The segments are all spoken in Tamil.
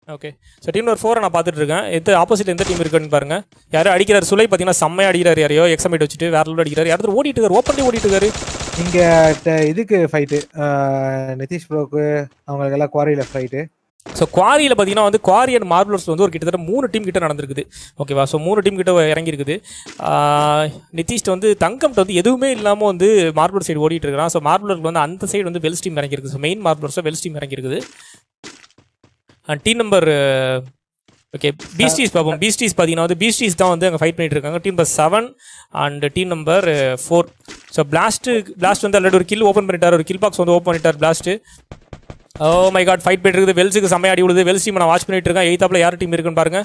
ஓகே ஸோ டீம் நம்பர் ஃபோரை நான் பார்த்துட்டு இருக்கேன் எந்த ஆப்போசிட் எந்த டீம் இருக்குன்னு பாருங்க யாரும் அடிக்கிறார் சுலை பார்த்தீங்கன்னா செம்மையாக அடிக்கிறார் யாரையோ எக்ஸாமிட் வச்சுட்டு வேற லோட் அடிக்கிறார் யாரும் ஓடிட்டு இருக்காரு ஓப்பன்லேயே ஓடிட்டு இருக்காரு இங்க ட- இதுக்கு ஃபைட்டு நிதிஷ் ப்ரோக்கு அவங்களுக்கு எல்லாம் குவாரியில ஃபைட்டு ஸோ குவாரியில் பார்த்தீங்கன்னா வந்து குவாரி அண்ட் மார்பிளர்ஸ் வந்து ஒரு கிட்டத்தட்ட மூணு டீம் கிட்ட நடந்திருக்குது ஓகேவா ஸோ மூணு டீம் கிட்ட இறங்கியிருக்குது ஆஹ் நிதிஷ்ட் வந்து தங்கம்ட்ட வந்து எதுவுமே இல்லாமல் வந்து மார்பிளர் சைடு ஓடிட்டு இருக்கிறான் ஸோ மார்பிளருக்கு வந்து அந்த சைடு வந்து வெல்ஸ் டீம் இறங்கியிருக்கு ஸோ மெயின் மார்பிளர்ஸோ வெல்ஸ் டீம் இறங்கியிருக்குது and team number okay Beasties பார்ப்போம் பீஸ்டீஸ் பார்த்தீங்கன்னா வந்து பீஸ்டீஸ் தான் வந்து அங்கே ஃபைட் பண்ணிட்டு இருக்காங்க team number seven and team number four so blast blast வந்து ஆல்ரெடி ஒரு கில் ஓப்பன் பண்ணிட்டார் ஒரு கில் பாக்ஸ் வந்து ஓப்பன் பண்ணிட்டார் blast oh my God fight போயிட்டு இருக்குது வெல்ஸுக்கு செம்மையா அடி விடுது வெல்ஸ் டீம் நான் வாட்ச் பண்ணிட்டு இருக்கேன் எய்தாப்ல யார் டீம் இருக்குன்னு பாருங்க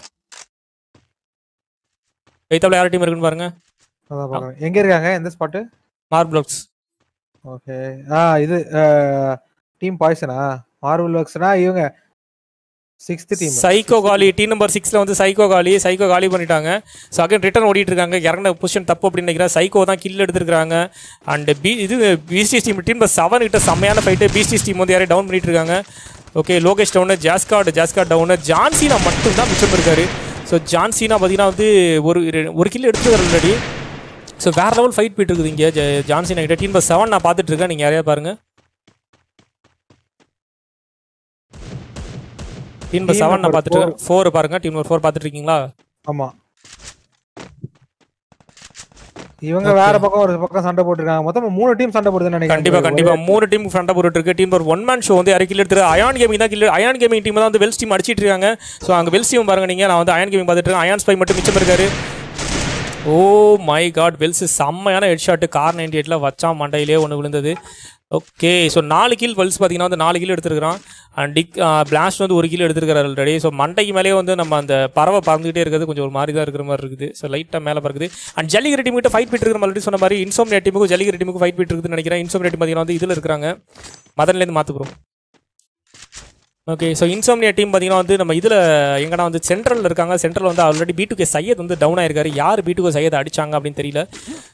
எய்தாப்ல யார் டீம் இருக்குன்னு பாருங்க அதான் பார்க்குறேன் எங்க இருக்காங்க எந்த ஸ்பாட்டு மார்பிளக்ஸ் ஓகே ஆ இது டீம் பாய்சனா மார்வல் ஒர்க்ஸ்னா இவங்க சிக்ஸ்த் டீம் சைக்கோ காலி டீம் நம்பர் சிக்ஸ்ல வந்து சைக்கோ காலி சைக்கோ காலி பண்ணிட்டாங்க ஸோ அகைன் ரிட்டர்ன் ஓடிட்டு இருக்காங்க இறங்கின பொசிஷன் தப்பு அப்படின்னு நினைக்கிறேன் சைக்கோ தான் கில் எடுத்திருக்காங்க அண்ட் பி இது Beasties team team number seven கிட்ட செம்மையான ஃபைட்டு பிஸ்டிஸ் டீம் வந்து யாரையும் டவுன் பண்ணிட்டு இருக்காங்க ஓகே லோகேஷ் டவுனு ஜாஸ்கார்டு ஜாஸ்கார்ட் டவுனு ஜான்சீனா மட்டும் தான் மிச்சம் இருக்காரு ஸோ ஜான்சீனா பார்த்தீங்கன்னா வந்து ஒரு இரு- ஒரு கில் எடுத்துருக்காரு ஆல்ரெடி ஸோ வேற லெவல் ஃபைட் போயிட்டு இருக்குது இங்கே ஜ- ஜான்சீனா கிட்ட டீம் நம்பர் செவன் நான் பார்த்துட்டு இருக்கேன் நீங்கள் யாரையா பாருங்க டீம் நம்பர் Team செவன் நான் number பார்த்துட்டு ஃபோர் பாருங்க டீம் நம்பர் ஃபோர் பார்த்துட்டு இருக்கீங்களா ஆமா இவங்க வேற பக்கம் ஒரு பக்கம் சண்டை போட்டுருக்காங்க மொத்தம் மூணு டீம் சண்டை போடுதுன்னு நினைக்கிறேன் கண்டிப்பா கண்டிப்பா மூணு டீம் ஃப்ரண்டா போட்டுட்டு இருக்கு டீம் ஒரு ஒன் மேன் ஷோ வந்து யாரும் கில் எடுத்து அயான் கேமிங் தான் கில் அயான் கேமிங் டீம் தான் வந்து வெல்ஸ் டீம் அடிச்சிட்டு இருக்காங்க ஸோ அங்க வெல்ஸ் டீம் பாருங்க நீங்க நான் வந்து அயான் கேமிங் பார்த்துட்டு இருக்கேன் அயான் ஸ்பை மட்டும் மிச்சம் இருக்காரு ஓ மை காட் வெல்ஸ் செம்மையான ஹெட் ஷாட் கார் நைன்டி எயிட்ல வச்சான் மண்டையிலே ஒன்று விழுந்தது ஓகே ஸோ நாலு கில் வெல்ஸ் பார்த்தீங்கன்னா வந்து நாலு கில் எடுத்துருக்கான் அண்ட் டிக் பிளாஸ்ட் வந்து ஒரு கில் எடுத்துருக்காரு ஆல்ரெடி ஸோ மண்டைக்கு மேலேயே வந்து நம்ம அந்த பறவை பறந்துகிட்டே இருக்கிறது கொஞ்சம் ஒரு மாதிரி தான் இருக்கிற மாதிரி இருக்குது ஸோ லைட்டாக மேலே பறக்குது அண்ட் ஜல்லிகரி டீம் கிட்ட ஃபைட் போயிட்டு இருக்கிற ஆல்ரெடி சொன்ன மாதிரி இன்சோம்னியா டீமுக்கும் ஜல்லிகரி டீமுக்கும் ஃபைட் போயிட்டு இருக்குதுன்னு நினைக்கிறேன் இன்சோம்னியா டீம் பார்த்தீங்கன்னா வந்து இதில் இருக்கிறாங்க மதன்லேருந்து மாற்றுக்குறோம் ஓகே ஸோ இன்சோம்னியா டீம் பார்த்தீங்கன்னா வந்து நம்ம இதில் எங்கன்னா வந்து சென்ட்ரலில் இருக்காங்க சென்ட்ரல் வந்து ஆல்ரெடி பி கே சையத் வந்து டவுன் ஆயிருக்காரு யார் பி கே சையத் அடிச்சாங்க அப்படின்னு தெரியல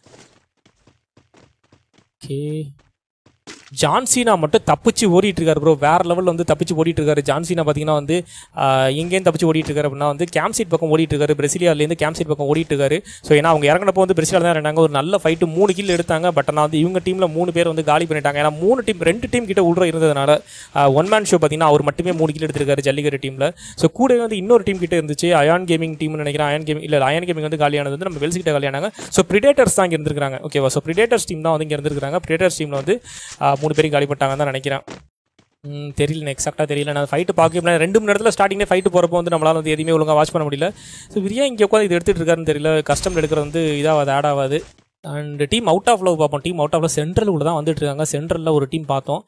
ஓகே ஜான்சீனா மட்டும் தப்பிச்சு ஓடிட்டு இருக்காரு ப்ரோ வேற லெவலில் வந்து தப்பிச்சு ஓடிட்டு இருக்காரு ஜான்சீனா பார்த்தீங்கன்னா வந்து ஆஹ், எங்கேயும் தப்பிச்சு ஓடிட்டு இருக்காரு அப்படின்னா வந்து கேம்ப் சீட் பக்கம் ஓடிட்டு இருக்காரு பிரசிலியாலேருந்து கேம்ப் சீட் பக்கம் ஓடிட்டு இருக்காரு ஸோ ஏன்னா அவங்க இறங்கினப்போ வந்து பிரசிலியா தான் இருந்தாங்க ஒரு நல்ல ஃபைட்டு மூணு கில் எடுத்தாங்க பட் ஆனால் வந்து இவங்க டீமில் மூணு பேர் வந்து காலி பண்ணிட்டாங்க ஏன்னா மூணு டீம் ரெண்டு டீம் கிட்ட உள்ள இருந்ததுனால ஒன் மேன் ஷோ பார்த்தீங்கன்னா அவர் மட்டுமே மூணு கில் எடுத்திருக்காரு ஜல்லிக்கட்டு டீமில் ஸோ கூடவே வந்து இன்னொரு டீம் கிட்ட இருந்துச்சு அயான் கேமிங் டீம்னு நினைக்கிறேன் அயான் கேமிங் இல்லை அயான் கேமிங் வந்து காலியானது வந்து நம்ம வெல்ஸ் கிட்ட காலியானாங்க ஸோ பிரிடேட்டர்ஸ் தான் இங்கே இருந்திருக்காங்க ஓகேவா ஸோ பிரிடேட்டர்ஸ் டீம் தான் வந்து இங்கே இருந்திருக்காங்க பிரிடேட்டர்ஸ் டீமில் வந்து ஆஹ், மூணு பேரும் காலி பண்ணிட்டாங்கன்னு தான் நினைக்கிறேன் ம், தெரியல எக்ஸாக்டாக தெரியல நான் ஃபைட்டு பார்க்க ரெண்டு மணி நேரத்தில் ஸ்டார்டிங்கே ஃபைட்டு போகிறப்போ வந்து நம்மளால வந்து எதுவுமே ஒழுங்காக வாட்ச் பண்ண முடியல ஸோ விரியா இங்கே உட்காந்து இது எடுத்துகிட்டு இருக்காருன்னு தெரியல கஸ்டம் எடுக்கிறது வந்து இதாகாது ஆட் ஆகாது and team out of love பார்ப்போம் டீம் அவுட் ஆஃப் சென்ட்ரல் உள்ள தான் வந்துட்டு இருக்காங்க சென்ட்ரலில் ஒரு டீம் பார்த்தோம்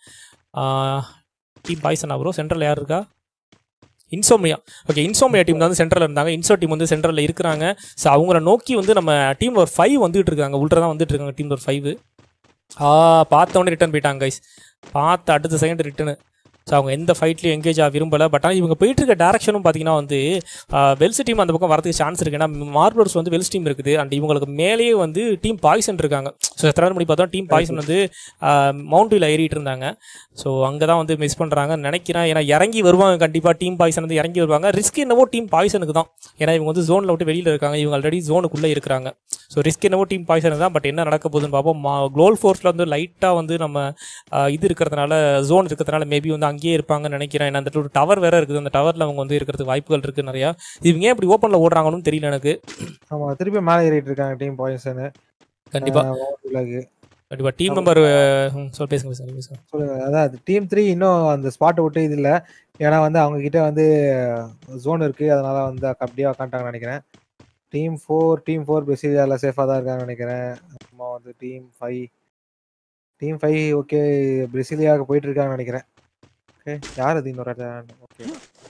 டீம் பாய்சனா ப்ரோ சென்ட்ரல் யார் இருக்கா இன்சோமியா ஓகே இன்சோமியா டீம் தான் வந்து சென்ட்ரல் இருந்தாங்க இன்சோ டீம் வந்து சென்ட்ரலில் இருக்கிறாங்க ஸோ அவங்கள நோக்கி வந்து நம்ம டீம் ஒரு ஃபைவ் வந்துட்டு இருக்காங்க உள்ள தான் வந்துட்டு இருக்காங்க டீம் ஒரு ஃபைவ் ஆ பார்த்த உடனே ரிட்டர்ன் போயிட்டாங்க கைஸ் பார்த்த அடுத்த செகண்ட் ரிட்டர்னு ஸோ அவங்க எந்த ஃபைட்லையும் எங்கேஜ் ஆக விரும்பலை பட் ஆனால் இவங்க போயிட்டு இருக்க டேரக்ஷனும் பார்த்தீங்கன்னா வந்து வெல்ஸ் டீம் அந்த பக்கம் வரதுக்கு சான்ஸ் இருக்குது ஏன்னா மார்பிளர்ஸ் வந்து வெல்ஸ் டீம் இருக்குது அண்ட் இவங்களுக்கு மேலேயே வந்து டீம் பாய்சன் இருக்காங்க ஸோ எத்தனை மணி பார்த்தோம் டீம் பாய்சன் வந்து மவுண்டில் ஏறிட்டு இருந்தாங்க ஸோ அங்கே தான் வந்து மிஸ் பண்ணுறாங்கன்னு நினைக்கிறேன் ஏன்னா இறங்கி வருவாங்க கண்டிப்பாக டீம் பாய்சன் வந்து இறங்கி வருவாங்க ரிஸ்க் என்னவோ டீம் பாய்சனுக்கு தான் ஏன்னா இவங்க வந்து ஜோனில் விட்டு வெளியில் இருக்காங்க இவங்க ஆல்ரெடி ஜோனுக்குள்ளே இருக்கிறாங்க ஸோ ரிஸ்க் என்னவோ டீம் பாய்சன் தான் பட் என்ன நடக்க போகுதுன்னு பார்ப்போம் க்ளோல் ஃபோர்ஸில் வந்து லைட்டாக வந்து நம்ம ஆஹ், இது இருக்கிறதுனால ஜோன் இருக்கிறதுனால மேபி வந்து அங்கேயே இருப்பாங்கன்னு நினைக்கிறேன் ஏன்னா அந்த இடத்துல ஒரு டவர் வேற இருக்குது அந்த டவரில் அவங்க வந்து இருக்கிறதுக்கு வாய்ப்புகள் இருக்குது நிறையா இவங்க ஏன் இப்படி ஓப்பனில் ஓடுறாங்கன்னு தெரியல எனக்கு ஆமா திருப்பி மேலே ஏறிட்டு இருக்காங்க டீம் பாய்சன் கண்டிப்பாக கண்டிப்பாக டீம் நம்பர் சொல் பேசுங்க பேசுங்க பேசுங்க சொல்லுங்க அதான் டீம் த்ரீ இன்னும் அந்த ஸ்பாட்டை விட்டு இது இல்லை ஏன்னா வந்து அவங்க கிட்ட வந்து ஜோன் இருக்கு அதனால வந்து அப்படியே உக்காண்டாங்கன்னு நினைக்கிறேன் டீம் ஃபோர் டீம் ஃபோர் பெசிலியாவில் சேஃபாக தான் இருக்காங்கன்னு நினைக்கிறேன் அப்புறமா வந்து team five team five okay பிரசிலியாவுக்கு போயிட்டு இருக்காங்கன்னு நினைக்கிறேன் ஓகே யார் அது இன்னொரு ஓகே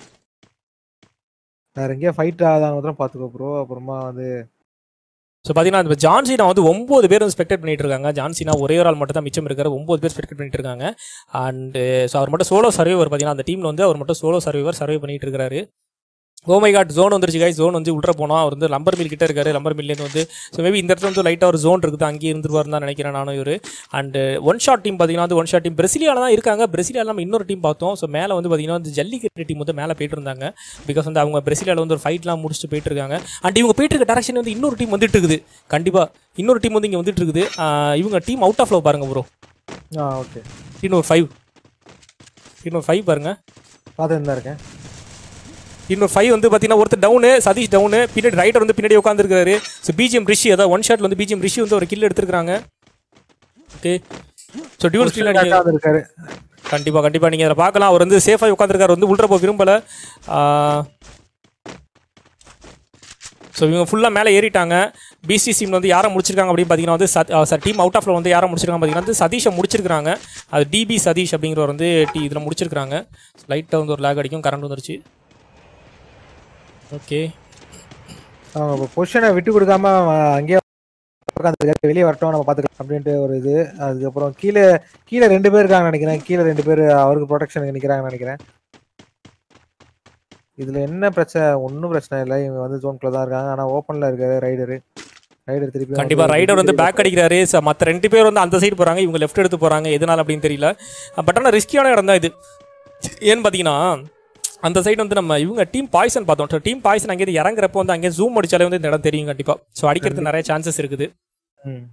வேற எங்கேயா ஃபைட் ஆகாதான் மாத்திரம் பார்த்துக்கோ ப்ரோ அப்புறமா வந்து ஸோ பார்த்தீங்கன்னா இப்போ ஜான்சினா வந்து ஒம்பது பேர் வந்து ஸ்பெக்டேட் பண்ணிட்டு இருக்காங்க ஜான்சினா ஒரே ஒரு ஆள் மட்டும் தான் மிச்சம் இருக்காரு ஒம்பது பேர் ஸ்பெக்டேட் பண்ணிட்டு இருக்காங்க அண்ட் ஸோ அவர் மட்டும் சோலோ சர்வைவர் பார்த்தீங்கன்னா அந்த டீமில் வந்து அவர் மட்டும் சோலோ சர்வைவர் சர்வை பண்ணிட்டு இருக்காரு ஓமை காட் ஜோன் வந்துருச்சு guys ஜோன் வந்து உள்ள போனோம் அவர் வந்து லம்பர் மில் கிட்ட இருக்காரு லம்பர் மில்லேருந்து வந்து ஸோ மேபி இந்த இடத்துல வந்து லைட்டாக ஒரு ஜோன் இருக்குது அங்கேயே இருந்துருவாருன்னு தான் நினைக்கிறேன் நானும் இவர் அண்ட் ஒன் ஷாட் டீம் பார்த்தீங்கன்னா வந்து ஒன் ஷாட் டீம் பிரசிலியால தான் இருக்காங்க பிரசிலியால நம்ம இன்னொரு டீம் பார்த்தோம் ஸோ மேலே வந்து பார்த்தீங்கன்னா வந்து ஜல்லிக்கட்டு டீம் வந்து மேலே போயிட்டு இருந்தாங்க பிகாஸ் வந்து அவங்க பிரசிலியால வந்து ஒரு ஃபைட்லாம் முடிச்சுட்டு போயிட்டு இருக்காங்க அண்ட் இவங்க போயிட்டு இருக்க டேரக்ஷன் வந்து இன்னொரு டீம் வந்துட்டு இருக்குது கண்டிப்பாக இன்னொரு டீம் வந்து இங்கே வந்துட்டு இருக்குது ஆஹ் இவங்க டீம் அவுட் ஆஃப் லவ் பாருங்க ப்ரோ ஆ ஓகே இன்னொரு ஃபைவ் இன்னொரு ஃபைவ் பாருங்க பார்த்துட்டு தான் இருக்கேன் இன்னொரு ஃபைவ் வந்து பார்த்தீங்கன்னா ஒருத்தர் டவுனு சதீஷ் டவுனு பின்னாடி ரைடர் வந்து பின்னாடி உட்காந்துருக்காரு ஸோ பிஜிஎம் ரிஷி அதாவது ஒன் ஷாட்ல வந்து பிஜிஎம் ரிஷி வந்து ஒரு கில் எடுத்துருக்காங்க ஓகே ஸோ டியூல் ஸ்கிரீன் நீங்கள் உட்கார்ந்து இருக்காரு கண்டிப்பாக கண்டிப்பாக நீங்கள் அதை பார்க்கலாம் அவர் வந்து சேஃபாக உட்காந்துருக்காரு வந்து உள்ள போக விரும்பலை ஸோ இவங்க ஃபுல்லாக மேலே ஏறிட்டாங்க பிசி டீம் வந்து யாரை முடிச்சிருக்காங்க அப்படின்னு பார்த்தீங்கன்னா வந்து சத் சார் டீம் அவுட் ஆஃப்ல வந்து யாரை முடிச்சிருக்காங்க பார்த்தீங்கன்னா வந்து சதீஷை முடிச்சிருக்காங்க அது டிபி சதீஷ் அப்படிங்கிறவர் வந்து டி இதில் முடிச்சிருக்காங்க லைட்டாக வந்து ஒரு லேக் அடிக்கும் கரண்ட் வந்துருச்சு ஓகே அவங்க இப்போ பொசிஷனை விட்டு கொடுக்காம அவன் அங்கேயே உட்காந்துருக்காரு வெளியே வரட்டும் நம்ம பார்த்துக்கலாம் அப்படின்ட்டு ஒரு இது அதுக்கப்புறம் கீழே கீழே ரெண்டு பேர் இருக்காங்கன்னு நினைக்கிறேன் கீழே ரெண்டு பேர் அவருக்கு ப்ரொடெக்ஷனுக்கு நிற்கிறாங்கன்னு நினைக்கிறேன் இதுல என்ன பிரச்சனை ஒன்றும் பிரச்சனை இல்லை இவங்க வந்து ஜோன்குள்ள தான் இருக்காங்க ஆனால் ஓப்பனில் இருக்காரு ரைடரு ரைடர் திருப்பி கண்டிப்பா ரைடர் வந்து பேக் அடிக்கிறாரு ச- மத்த ரெண்டு பேர் வந்து அந்த சைடு போறாங்க இவங்க லெஃப்ட் எடுத்து போறாங்க எதனால அப்படின்னு தெரியல பட் ஆனால் ரிஸ்கியான இடம் தான் இது ஏன்னு பார்த்தீங்கன்னா அந்த சைடு வந்து நம்ம இவங்க டீம் பாய்சன் பார்த்தோம் டீம் பாய்சன் அங்கேயிருந்து இறங்குறப்போ வந்து அங்கே ஜூம் அடிச்சாலே வந்து இந்த இடம் தெரியும் கண்டிப்பா ஸோ அடிக்கிறது நிறைய சான்சஸ் இருக்குது ம்.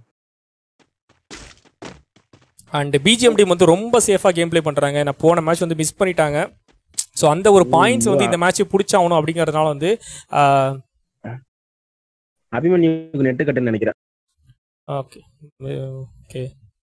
அண்ட் பிஜிஎம் டீம் வந்து ரொம்ப சேஃபாக கேம் ப்ளே பண்ணுறாங்க நான் போன மேட்ச் வந்து மிஸ் பண்ணிட்டாங்க ஸோ அந்த ஒரு பாயிண்ட்ஸ் வந்து இந்த மேட்ச் பிடிச்சாகணும் அப்படிங்கிறதுனால வந்து அபிமன்யுக்கு நெட்டு கட்டுன்னு நினைக்கிறேன் ஓகே ஓகே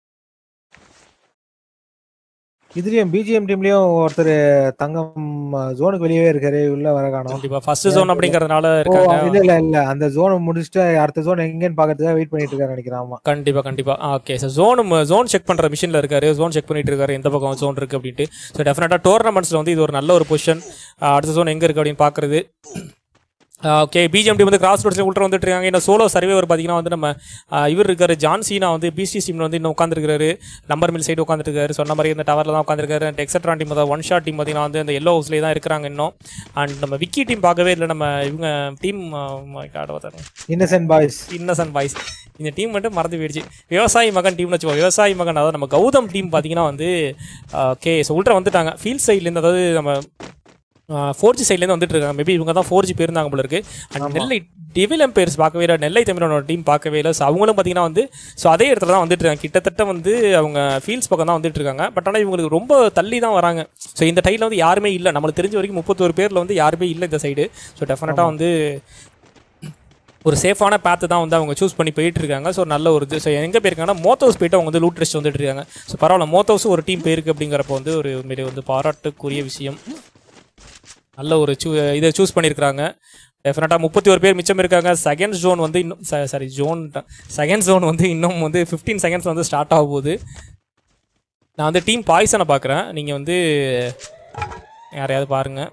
இதுலயும் பிஜிஎம் டீம்லயும் ஒருத்தர் தங்கம் ஜோனுக்கு வெளியவே இருக்காரு உள்ள வர காணோம் கண்டிப்பா ஃபர்ஸ்ட் ஜோன் அப்படிங்கிறதுனால ஓ இருக்காங்க இல்ல இல்ல இல்ல அந்த ஜோனை முடிச்சுட்டு அடுத்த ஜோன் எங்கன்னு பாக்கிறதுக்காக வெயிட் பண்ணிட்டு இருக்காரு நினைக்கிறேன் ஆமா கண்டிப்பா கண்டிப்பா okay sir zone zone check பண்ற மிஷின்ல இருக்காரு ஜோன் செக் பண்ணிட்டு இருக்காரு எந்த பக்கம் ஜோன் இருக்கு அப்படின்ட்டு ஸோ டெஃபினட்டா டோர்னமெண்ட்ஸ்ல வந்து இது ஒரு நல்ல ஒரு பொசிஷன் அடுத்த ஜோன் எங்க இருக்கு அப்படின்னு பாக்குறது ஓகே பிஜிஎம் டீம் வந்து கிராஸ் ரோட்ஸ்ல உள்ள வந்துட்டு இருக்காங்க இன்னும் சோலோ சர்வேவர் பார்த்தீங்கன்னா வந்து நம்ம ஆ, இவர் இருக்காரு ஜான் சீனா வந்து பிசி டீம்ல வந்து இன்னும் உட்காந்துருக்காரு நம்பர் மில் சைடு உட்காந்துருக்காரு சொன்ன மாதிரி இந்த டவரில் தான் உட்காந்துருக்காரு அண்ட் எக்ஸட்ரா டீம் தான் ஒன் ஷாட் டீம் பார்த்தீங்கன்னா வந்து அந்த எல்லோ ஹவுஸ்லேயே தான் இருக்கிறாங்க இன்னும் அண்ட் நம்ம விக்கி டீம் பார்க்கவே இல்லை நம்ம இவங்க டீம் கார்டு பார்த்தாங்க இன்னசென்ட் பாய்ஸ் இன்னசென்ட் பாய்ஸ் இந்த டீம் மட்டும் மறந்து போயிடுச்சு விவசாயி மகன் டீம்னு வச்சுக்கோ விவசாயி மகன் அதாவது நம்ம கௌதம் டீம் பார்த்தீங்கன்னா வந்து ஓகே ஸோ உள்ற வந்துட்டாங்க ஃபீல்ட் சைட்லேருந்து அதாவது நம்ம ஃபோர் ஜி சைட்லேருந்து வந்துட்டு இருக்காங்க மேபி இவங்க தான் ஃபோர் ஜி போயிருந்தாங்க போல இருக்கு அண்ட் ஆமா. நெல்லை டிவில் எம்பையர்ஸ் பார்க்கவே இல்லை நெல்லை தமிழனோட டீம் பார்க்கவே இல்லை ஸோ அவங்களும் பார்த்தீங்கன்னா வந்து ஸோ அதே இடத்துல தான் வந்துட்டு இருக்காங்க கிட்டத்தட்ட வந்து அவங்க ஃபீல்ட்ஸ் பக்கம் தான் வந்துட்டு இருக்காங்க பட் ஆனால் இவங்களுக்கு ரொம்ப தள்ளி தான் வராங்க ஸோ இந்த டைட்டில் வந்து யாருமே இல்லை நம்மளுக்கு தெரிஞ்ச வரைக்கும் முப்பத்தோரு பேரில் வந்து யாருமே இல்லை இந்த சைடு ஸோ டெஃபினட்டாக வந்து ஒரு சேஃபான பேத்து தான் வந்து அவங்க சூஸ் பண்ணி போயிட்டு இருக்காங்க ஸோ நல்ல ஒரு இது ஸோ எங்கே போயிருக்காங்கன்னா மோத்தோஸ் போயிட்டு அவங்க வந்து லூட் டெஸ்ட் வந்துட்டு இருக்காங்க ஸோ பரவாயில்ல மோத்தோஸும் ஒரு டீம் போயிருக்கு அப்படிங்கிறப்ப வந்து ஒரு உண்மையிலே வந்து பாராட்டுக்குரிய விஷயம் நல்ல ஒரு சூ இதை சூஸ் பண்ணியிருக்கிறாங்க டெஃபினட்டாக முப்பத்தி ஒரு பேர் மிச்சம் இருக்காங்க செகண்ட் ஜோன் வந்து இன்னும் சாரி ஜோன் செகண்ட் ஜோன் வந்து இன்னும் வந்து ஃபிஃப்டீன் செகண்ட்ஸ் வந்து ஸ்டார்ட் ஆக போகுது நான் வந்து டீம் பாய்சனை பார்க்குறேன் நீங்கள் வந்து யாரையாவது பாருங்கள்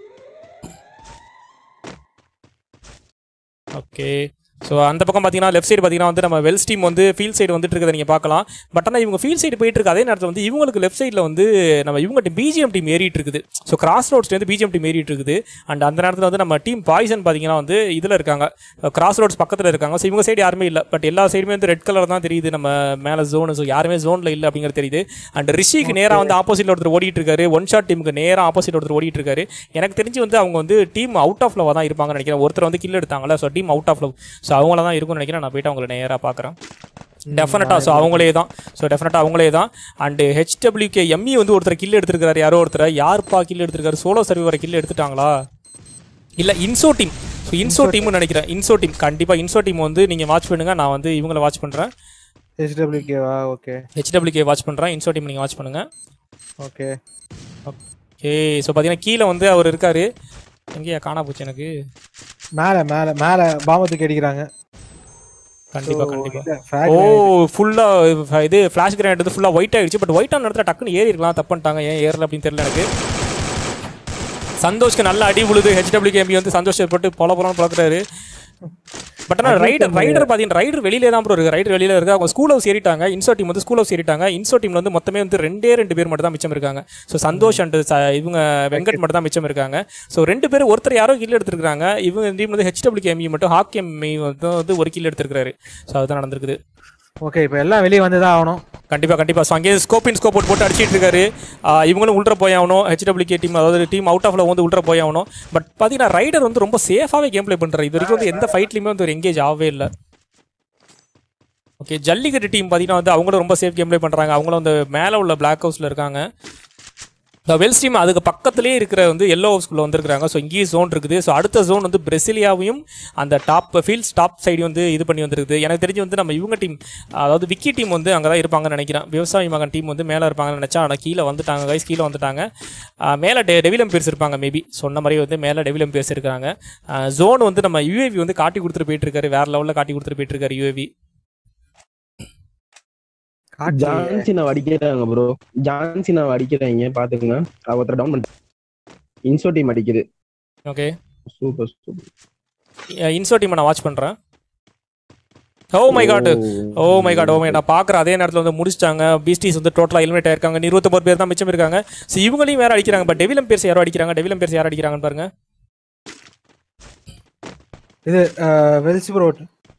ஓகே ஸோ அந்த பக்கம் பார்த்தீங்கன்னா லெஃப்ட் சைடு பார்த்தீங்கன்னா வந்து நம்ம வெல்ஸ் டீம் வந்து ஃபீல்ட் சைடு வந்துட்டு இருக்கிறத நீங்கள் பார்க்கலாம் பட் ஆனால் இவங்க ஃபீல்ட் சைடு போயிட்டு இருக்கு அதே நேரத்தில் வந்து இவங்களுக்கு லெஃப்ட் சைடில் வந்து நம்ம இவங்க பிஜிஎம் டீம் ஏறிட்டு இருக்குது ஸோ கிராஸ் ரோட்ஸ்லேருந்து பிஜிஎம் டீம் ஏறிட்டு இருக்குது அண்ட் அந்த நேரத்தில் வந்து நம்ம டீம் பாய்சன் பார்த்தீங்கன்னா வந்து இதில் இருக்காங்க கிராஸ் ரோட்ஸ் பக்கத்தில் இருக்காங்க ஸோ இவங்க சைடு யாருமே இல்லை பட் எல்லா சைடுமே வந்து ரெட் கலர் தான் தெரியுது நம்ம மேலே ஜோனு ஸோ யாருமே ஜோனில் இல்லை அப்படிங்கிறது தெரியுது அண்ட் ரிஷிக்கு நேராக வந்து ஆப்போசிட்டில் ஒருத்தர் ஓடிட்டு இருக்காரு ஒன் ஷாட் டீமுக்கு நேராக ஆப்போசிட் ஒருத்தர் ஓடிட்டு இருக்காரு எனக்கு தெரிஞ்சு வந்து அவங்க வந்து டீம் அவுட் ஆஃப் லவ் தான் இருப்பாங்கன்னு நினைக்கிறேன் ஒருத்தர் வந்து கில் எடுத்தாங்களா so team out of love so அவங்கள தான் இருக்கும்னு நினைக்கிறேன் நான் போயிட்டு அவங்கள நேராக பார்க்குறேன் டெஃபினட்டாக ஸோ அவங்களே தான் ஸோ டெஃபினட்டாக அவங்களே தான் அண்டு ஹெச்டபிள்யூகே எம்இ வந்து ஒருத்தர் கில் எடுத்திருக்காரு யாரோ ஒருத்தர் யாருப்பா கில் எடுத்திருக்காரு சோலோ சர்வீவரை கில் எடுத்துட்டாங்களா இல்லை இன்சோ டீம் ஸோ இன்சோ டீம்னு நினைக்கிறேன் இன்சோ டீம் கண்டிப்பாக இன்சோ டீம் வந்து நீங்கள் வாட்ச் பண்ணுங்கள் நான் வந்து இவங்கள வாட்ச் பண்ணுறேன் ஹெச்டபிள்யூகேவா ஓகே ஹெச்டபிள்யூகே வாட்ச் பண்ணுறேன் இன்சோ டீம் நீங்கள் வாட்ச் பண்ணுங்கள் ஓகே ஓகே ஸோ பார்த்தீங்கன்னா கீழே வந்து அவர் இருக்காரு எங்கேயா காணா போச்சு எனக்கு மேல மேல மேல பாமத்துக்கு அடிக்கிறாங்க கண்டிப்பாக கண்டிப்பாக இல்ல, ஓ frag grenade. ஃபுல்லாக இது ஃப்ளாஷ் கிரானைட் வந்து ஃபுல்லாக ஒயிட் ஆயிடுச்சு பட் ஒயிட்டான இடத்துல டக்குன்னு ஏறி இருக்கலாம் தப்பு பண்ணிட்டாங்க ஏன் ஏறல அப்படின்னு தெரியல எனக்கு சந்தோஷ்க்கு நல்ல அடி விழுது ஹெச்டபிள்யூ கேம்பி வந்து சந்தோஷப்பட்டு பொல பொலன்னு பழக்கிறாரு பட் ஆனால் அதுவும் ரைடர் தெரியாது. ரைடர் பார்த்தீங்கன்னா ரைடர் வெளியில தான் ப்ரோ இருக்கு ரைடர் வெளியில இருக்கு அவங்க ஸ்கூல் ஹவுஸ் ஏறிட்டாங்க இன்சோ டீம் வந்து ஸ்கூல் ஹவுஸ் ஏறிட்டாங்க இன்சோ டீம்ல வந்து மொத்தமே வந்து ரெண்டே ரெண்டு பேர் மட்டும் தான் மிச்சம் இருக்காங்க ஸோ சந்தோஷ் அண்ட் இவங்க வெங்கட் மட்டும் தான் மிச்சம் இருக்காங்க ஸோ ரெண்டு பேர் ஒருத்தர் யாரோ கில் எடுத்திருக்காங்க இவங்க டீம் வந்து ஹெச்டபிள்யூ எம்இ மட்டும் ஹாக்கி எம்இ வந்து வந்து ஒரு கில் எடுத்திருக்காரு ஸோ அதுதான் நடந்திருக்குது ஓகே இப்போ எல்லாம் வெளியே வந்து தான் ஆகணும் கண்டிப்பா கண்டிப்பா ஸோ அங்கேயே ஸ்கோப்பின் ஸ்கோப் போட்டு போட்டு அடிச்சிட்டு இருக்காரு ஆஹ் இவங்களும் உள்ள போய் ஆகணும் ஹெச்டபிள்யூ டீம் அதாவது டீம் அவுட் ஆஃப்ல வந்து உள்ள போய் ஆகணும் பட் பார்த்தீங்கன்னா ரைடர் வந்து ரொம்ப சேஃபாகவே கேம் ப்ளே பண்றாரு இது வரைக்கும் வந்து எந்த ஃபைட்லையுமே வந்து ஒரு எங்கேஜ் ஆகவே இல்லை ஓகே ஜல்லிக்கட்டு டீம் பார்த்தீங்கன்னா வந்து அவங்களும் ரொம்ப சேஃப் கேம் ப்ளே பண்ணுறாங்க அவங்களும் அந்த மேலே உள்ள பிளாக் ஹவுஸில் இருக்காங்க இந்த வெல்ஸ் டீம் அதுக்கு பக்கத்துலேயே இருக்கிற வந்து எல்லோ ஹவுஸ்குள்ளே வந்திருக்காங்க ஸோ இங்கேயும் ஜோன் இருக்குது ஸோ அடுத்த ஜோன் வந்து பிரசிலியாவையும் அந்த டாப் ஃபீல்ட்ஸ் டாப் சைடு வந்து இது பண்ணி வந்திருக்குது எனக்கு தெரிஞ்சு வந்து நம்ம இவங்க டீம் அதாவது விக்கி டீம் வந்து அங்கே தான் இருப்பாங்கன்னு நினைக்கிறேன் விவசாயி மகன் டீம் வந்து மேலே இருப்பாங்கன்னு நினச்சா ஆனால் கீழே வந்துட்டாங்க கைஸ் கீழே வந்துட்டாங்க ஆஹ் மேலே டெ டெவிலம் பேர்ஸ் இருப்பாங்க மேபி சொன்ன மாதிரி வந்து மேலே டெவிலம் பேர்ஸ் இருக்காங்க ஜோன் வந்து நம்ம யூஏவி வந்து காட்டி கொடுத்துட்டு போயிட்டு இருக்காரு வேற லெவலில் காட்டி கொடுத்துட்டு போயிட்டு இருக்காரு யூஏவி காட்டி ஜான்சினா அடிக்கிறாங்க ப்ரோ ஜான்சினா அடிக்கிறாங்க பாத்துக்கங்க அவ ஒருத்தர் டவுன் பண்ணிட்டு இன்சோ டீம் அடிக்குது ஓகே சூப்பர் சூப்பர் இன்சோ டீமை நான் வாட்ச் பண்ணுறேன் oh my God oh my God oh my நான் பார்க்குற அதே நேரத்தில் வந்து முடிச்சிட்டாங்க பீஸ்டிஸ் வந்து டோட்டலாக எலிமினேட் ஆயிருக்காங்க இருபத்தொம்பது பேர் தான் மிச்சம் இருக்காங்க ஸோ இவங்களையும் வேற அடிக்கிறாங்க பட் டெவிலம் பேர்ஸ் யாரோ அடிக்கிறாங்க டெவிலம் பேர்ஸ் யார் அடிக்கிறாங்கன்னு பாருங்க இது வெல்ஸ் ப்ரோ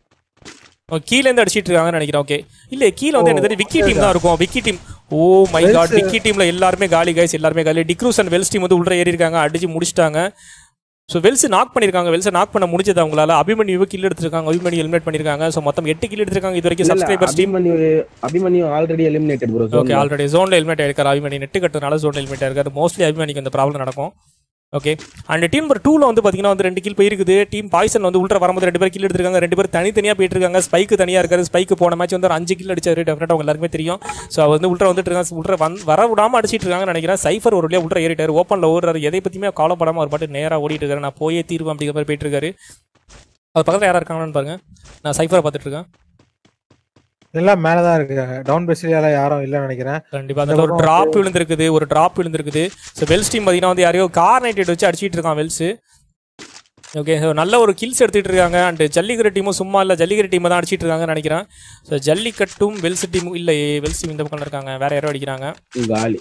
ஓ, கீழ இருந்து அடிச்சிட்டு இருக்காங்கன்னு நினைக்கிறேன் ஓகே இல்ல கீழ வந்து என்ன தெரியும் விக்கி டீம் தான் இருக்கும் Vicky team oh my God Wells- Vicky டீம்ல எல்லாருமே காலி கைஸ் எல்லாருமே காலி டிக்ரூஸ் அண்ட் வெல்ஸ் டீம் வந்து உள்ள ஏறி இருக்காங்க அடிச்சு முடிச்சிட்டாங்க ஸோ வெல்ஸ் நாக் பண்ணிருக்காங்க வெல்ஸ் நாக் பண்ண முடிஞ்சது அவங்களால அபிமன்யு கில் எடுத்திருக்காங்க அபிமன்யு எலிமினேட் பண்ணிருக்காங்க ஸோ மொத்தம் எட்டு கில் எடுத்திருக்காங்க இது வரைக்கும் subscribers team Abhimanyu Abhimanyu already eliminated bro okay already ஜோன்ல எலிமினேட் ஆயிருக்காரு அபிமணி நெட்டு கட்டுறதுனால ஜோன்ல எலிமினேட் ஆயிருக்காரு மோஸ்ட்லி அபிமணிக்கு அந்த ப்ராப்ளம் நடக்கும் ஓகே அண்ட் டீம் நம்பர் டூவில் வந்து பார்த்தீங்கன்னா வந்து ரெண்டு கில் போயிருக்குது டீம் பாய்சன் வந்து உள்ள வரும்போது ரெண்டு பேர் கில் எடுத்திருக்காங்க ரெண்டு பேர் தனித்தனியாக போயிட்டு இருக்காங்க ஸ்பைக்கு தனியாக இருக்காரு ஸ்பைக்கு போன மேட்ச் வந்து ஒரு அஞ்சு கில் அடிச்சாரு டெஃபினட்டாக அவங்க எல்லாருக்குமே தெரியும் ஸோ அவர் வந்து உள்ள வந்துட்டு இருக்காங்க உள்ள வந் வர விடாம அடிச்சிட்டு இருக்காங்கன்னு நினைக்கிறேன் சைஃபர் ஒரு வழியாக உள்ள ஏறிட்டாரு ஓப்பனில் ஓடுறாரு எதை பற்றியுமே கவலைப்படாம ஒரு பாட்டு நேராக ஓடிட்டு இருக்காரு நான் போயே தீர்வு அப்படிங்கிற மாதிரி போயிட்டு இருக்காரு அது பக்கத்தில் யாரா இருக்காங்கன்னு பாருங்க நான் சைஃபரை பார்த்துட்டு இருக்கேன் எல்லாம் மேலே தான் இருக்காங்க டவுன் பெசிலியால யாரும் இல்லைன்னு நினைக்கிறேன் கண்டிப்பா அதில் ஒரு டிராப் விழுந்திருக்குது ஒரு டிராப் விழுந்திருக்குது ஸோ வெல்ஸ் டீம் பார்த்தீங்கன்னா வந்து யாரையோ கார் நைட் வச்சு அடிச்சிட்டு இருக்கான் வெல்ஸ் ஓகே ஸோ நல்ல ஒரு கில்ஸ் எடுத்துட்டு இருக்காங்க அண்ட் ஜல்லிக்கட்டு டீமும் சும்மா இல்லை ஜல்லிக்கட்டு டீமை தான் அடிச்சிட்டு இருக்காங்கன்னு நினைக்கிறேன் ஸோ ஜல்லிக்கட்டும் வெல்ஸ் டீமும் இல்லை வெல்ஸ் டீம் இந்த பக்கம் இருக்காங்க வேற யாரோ அடிக்கிறாங்க காலி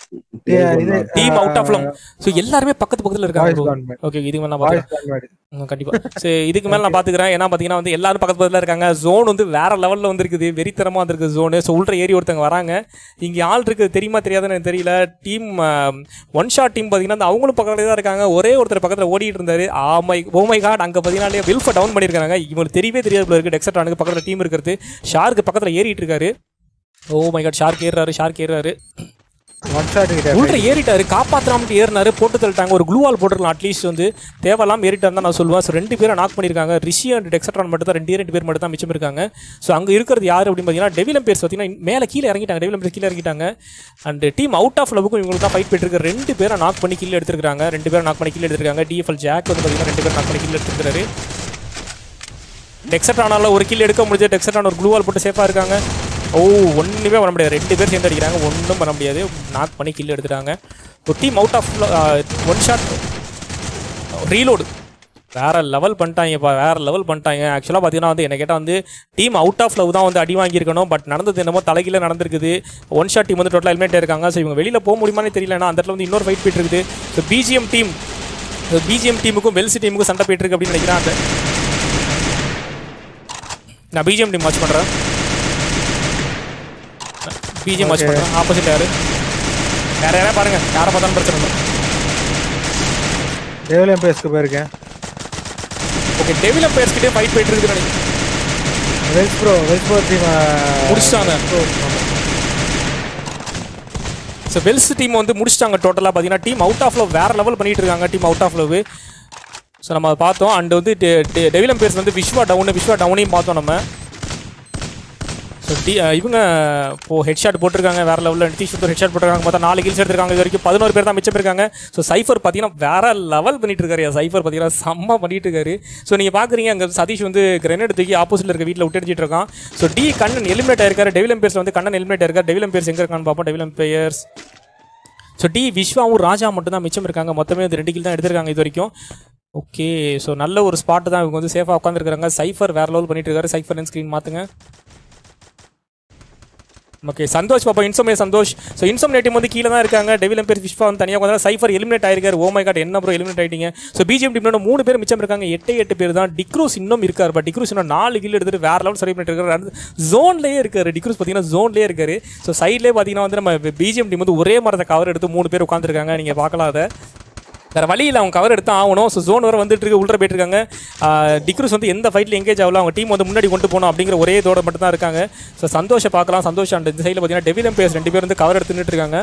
இது டீம் அவுட் ஆஃப் லம் ஸோ எல்லாருமே பக்கத்து பக்கத்தில் இருக்காங்க வாய்ஸ் bro. கான்மெண்ட் ஓகே இதுக்கு மேலே நான் பார்த்துக்கிறேன் வாய்ஸ் கான்மெண்ட் ம், கண்டிப்பா சரி இதுக்கு மேல நான் பாத்துக்கிறேன் ஏன்னா பாத்தீங்கன்னா வந்து எல்லாரும் பக்கத்து பக்கத்துல இருக்காங்க ஜோன் வந்து வேற லெவல்ல வந்திருக்குது வெறித்தனமா வந்திருக்கு ஜோனு ஸோ உள்ள ஏறி ஒருத்தவங்க வராங்க இங்க ஆள் இருக்குது தெரியுமா தெரியாதுன்னு எனக்கு தெரியல டீம் ஒன் ஷாட் டீம் பாத்தீங்கன்னா அந்த அவங்களும் பக்கத்துல தான் இருக்காங்க ஒரே ஒருத்தர் பக்கத்துல ஓடிட்டு இருந்தாரு ஆமை ஓமை காட் அங்க பாத்தீங்கன்னா வில்ஃபை டவுன் பண்ணிருக்காங்க இவங்களுக்கு தெரியவே தெரியாது போல இருக்கு டெக்ஸட்ரானுக்கு பக்கத்துல டீம் இருக்கிறது ஷார்க்கு பக்கத்துல ஏறிட்டு இருக்காரு ஓ மை காட் ஷார்க் ஏறுறாரு ஷார்க் ஏறுறாரு ஒன் ஷாட் கிட்ட உள்ள ஏறிட்டாரு காப்பாத்தாமட்டு ஏறினாரு போட்டு தள்ளிட்டாங்க ஒரு க்ளூவால் போட்டுருக்கலாம் அட்லீஸ்ட் வந்து தேவையில்லாம ஏறிட்டாரு தான் நான் சொல்லுவேன் ஸோ ரெண்டு பேரை நாக் பண்ணியிருக்காங்க ரிஷி அண்ட் டெக்ஸட்ரான் மட்டும் தான் ரெண்டு ரெண்டு பேர் மட்டும் தான் மிச்சம் இருக்காங்க ஸோ அங்கே இருக்கிறது யார் அப்படின்னு பார்த்தீங்கன்னா டெவிலம் பேர்ஸ் பார்த்தீங்கன்னா மேலே கீழே இறங்கிட்டாங்க டெவிலம் பேர் கீழே இறங்கிட்டாங்க அண்ட் டீம் அவுட் ஆஃப் லவுக்கும் இவங்களுக்கு தான் ஃபைட் போயிட்டு இருக்கு ரெண்டு பேரை நாக் பண்ணி கீழே எடுத்துருக்காங்க ரெண்டு பேரை நாக் பண்ணி கீழே எடுத்துருக்காங்க டிஎஃப்எல் ஜாக் வந்து பார்த்தீங்கன்னா ரெண்டு பேர் நாக் பண்ணி கீழே எடுத்துருக்காரு டெக்ஸட்ரானால ஒரு கில் எடுக்க முடிஞ்சு டெக்ஸட்ரான் ஒரு க்ளூவால் போட்டு சேஃபாக இருக்காங்க ஓ ஒன்றுமே பண்ண முடியாது ரெண்டு பேர் சேர்ந்து அடிக்கிறாங்க ஒன்றும் பண்ண முடியாது நாக் பண்ணி கில் எடுத்துட்டாங்க ஒரு team out of one shot reload வேற லெவல் பண்ணிட்டாங்கப்பா வேற லெவல் பண்ணிட்டாங்க ஆக்சுவலாக பார்த்தீங்கன்னா வந்து என்ன கேட்டால் வந்து டீம் அவுட் ஆஃப் லவ் தான் வந்து அடி வாங்கியிருக்கணும் பட் நடந்தது என்னமோ தலைகீழ நடந்திருக்குது ஒன் ஷாட் டீம் வந்து டோட்டலாக எலிமினேட் இருக்காங்க ஸோ இவங்க வெளியில் போக முடியுமானே தெரியல ஏன்னா அந்த இடத்துல வந்து இன்னொரு ஃபைட் போயிட்டு இருக்குது ஸோ பிஜிஎம் டீம் பிஜிஎம் டீமுக்கும் வெல்சி டீமுக்கும் சண்டை போயிட்டு இருக்கு அப்படின்னு நினைக்கிறேன் அந்த நான் பிஜிஎம் டீம் வாட்ச் பண்ணுறேன் பிஜிஎம் வாட்ச் Okay. பண்ணுறேன் ஆப்போசிட் யாரு வேற யாரா பாருங்க யாரை பார்த்தாலும் பிரச்சனை இல்லை டெவலியம் பேஸ்க்கு போயிருக்கேன் ஓகே டெவிலம் பேர்ஸ்கிட்டே ஃபைட் போயிட்டு இருக்குதுன்னு நினைக்கிறேன் Wells bro Wells bro team முடிச்சிட்டாங்க ஸோ வெல்ஸ் டீம் வந்து முடிச்சிட்டாங்க டோட்டலாக பார்த்தீங்கன்னா டீம் அவுட் ஆஃப் லவ் வேற லெவல் பண்ணிட்டு இருக்காங்க team out of love so நம்ம அதை பார்த்தோம் அண்ட் வந்து டெ- டெ- டெவிலம் பேர்ஸ் வந்து விஸ்வா டவுன் விஸ்வா டவுனையும் பார்த்தோம் நம்ம ஸோ டி இவங்க இப்போ ஹெட்ஷாட் போட்டிருக்காங்க வேற லெவலில் நிதிஷ் வந்து ஹெட்ஷாட் போட்டிருக்காங்க பார்த்தா நாலு கில்ஸ் எடுத்திருக்காங்க இது வரைக்கும் பதினோரு பேர் தான் மிச்சம் இருக்காங்க ஸோ சைஃபர் பார்த்தீங்கன்னா வேற லெவல் பண்ணிட்டு இருக்காரு சைஃபர் பார்த்தீங்கன்னா செம்ம பண்ணிட்டு இருக்காரு ஸோ நீங்கள் பார்க்குறீங்க அங்கே சதீஷ் வந்து கிரனேட் தூக்கி ஆப்போசிட்ல இருக்க வீட்டில் விட்டு அடிச்சிட்டு இருக்கான் ஸோ டி கண்ணன் எலிமினேட் ஆயிருக்காரு டெவிலம் பேர்ஸ் வந்து கண்ணன் எலிமினேட் ஆயிருக்காரு டெவிலம் பேர்ஸ் எங்கே இருக்கான்னு பார்ப்போம் டெவிலம் பேர்ஸ் ஸோ டி விஸ்வாவும் ராஜா மட்டும் தான் மிச்சம் இருக்காங்க மொத்தமே வந்து ரெண்டு கில் தான் எடுத்திருக்காங்க இது வரைக்கும் ஓகே ஸோ நல்ல ஒரு ஸ்பாட் தான் இவங்க வந்து சேஃபாக உட்காந்துருக்காங்க சைஃபர் வேற லெவல் பண்ணிட்டு இருக்காரு சைஃபர் ஸ்க்ரீன் மாற்றுங்க ஓகே சந்தோஷ் பாப்பா இன்சோமே சந்தோஷ் ஸோ இன்சோம் டீம் வந்து கீழே தான் இருக்காங்க டெவில் எம்பேர் விஷ்வா வந்து தனியாக வந்து சைஃபர் எலிமினேட் ஆயிருக்காரு ஓ மை காட் என்ன ப்ரோ எலிமினேட் ஆயிட்டீங்க ஸோ பிஜிஎம் டீம்ல மூணு பேர் மிச்சம் இருக்காங்க எட்டு எட்டு பேர் தான் டிக்ரூஸ் இன்னும் இருக்காரு பட் டிக்ரூஸ் இன்னும் நாலு கில் எடுத்துட்டு வேற லெவல் சரி பண்ணிட்டு இருக்காரு ஜோன்லேயே இருக்காரு டிக்ரூஸ் பார்த்தீங்கன்னா ஜோன்லேயே இருக்காரு ஸோ சைட்லேயே பார்த்தீங்கன்னா வந்து நம்ம பிஜிஎம் டீம் வந்து ஒரே மரத்தை கவர் எடுத்து மூணு பேர் உட்காந்துருக்காங்க நீங்கள் பார்க்கலாம் அதை வேறு வழி இல்லை அவங்க கவர் எடுத்து ஆகணும் ஸோ ஜோன் வர வந்துட்டு இருக்கு உள்ள போயிட்டு இருக்காங்க டிக்ரூஸ் வந்து எந்த ஃபைட்டில் எங்கேஜ் ஆகல அவங்க டீம் வந்து முன்னாடி கொண்டு போகணும் அப்படிங்கிற ஒரே இதோட மட்டும் தான் இருக்காங்க ஸோ சந்தோஷ பார்க்கலாம் சந்தோஷம் அந்த இந்த சைடில் பார்த்தீங்கன்னா டெவில் எம்பேஸ் ரெண்டு பேர் வந்து கவர் எடுத்து நின்னுட்டு இருக்காங்க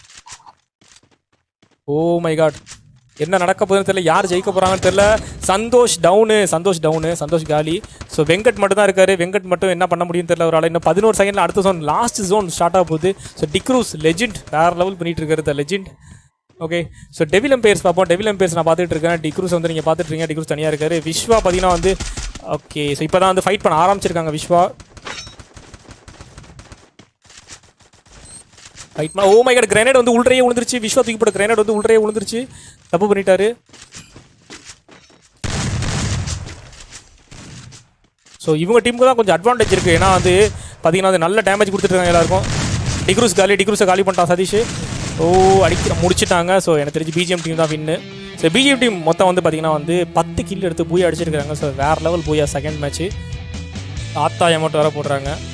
ஓ மை காட் என்ன நடக்க போகுதுன்னு தெரியல யார் ஜெயிக்க போகிறாங்கன்னு தெரியல சந்தோஷ் டவுனு சந்தோஷ் டவுனு சந்தோஷ் காலி ஸோ வெங்கட் மட்டும் தான் இருக்காரு வெங்கட் மட்டும் என்ன பண்ண முடியும்னு தெரியல ஒரு ஆள் இன்னும் பதினோரு செகண்டில் அடுத்த ஜோன் லாஸ்ட் ஜோன் ஸ்டார்ட் ஆக போகுது ஸோ டிக்ரூஸ் லெஜெண்ட் வேற லெவல் பண்ணிட்டு இருக்காரு legend okay so Devil Embers பார்ப்போம் டெவில் எம்பேர்ஸ் நான் பார்த்துட்டு இருக்கேன் டிக்ரூஸ் வந்து நீங்கள் பார்த்துட்டு இருக்கீங்க டிக்ரூஸ் தனியாக இருக்காரு விஸ்வா பார்த்தீங்கன்னா வந்து ஓகே ஸோ இப்போ தான் வந்து ஃபைட் பண்ண ஆரம்பிச்சிருக்காங்க விஸ்வா ஃபைட் பண்ண ஓ மை காட் கிரேனேட் வந்து உள்றையே விழுந்துருச்சு விஸ்வா தூக்கி போட்ட கிரேனேட் வந்து உள்றையே விழுந்துருச்சு தப்பு பண்ணிட்டாரு ஸோ இவங்க டீமுக்கு தான் கொஞ்சம் அட்வான்டேஜ் இருக்குது ஏன்னா வந்து பார்த்தீங்கன்னா வந்து நல்ல டேமேஜ் கொடுத்துட்ருக்காங்க எல்லாருக்கும் டிக்ரூஸ் காலி டிக்ரூஸை காலி பண்ணிட்டான் சதீஷ் ஓ அடிக்க முடிச்சிட்டாங்க ஸோ எனக்கு தெரிஞ்சு பிஜிஎம் டீம் தான் வின்னு ஸோ பிஜிஎம் டீம் மொத்தம் வந்து பார்த்தீங்கன்னா வந்து பத்து கில் எடுத்து பூயா அடிச்சிருக்காங்க ஸோ வேறு லெவல் பூயா செகண்ட் மேட்ச்சு ஆத்தா எமௌண்ட் வர போடுறாங்க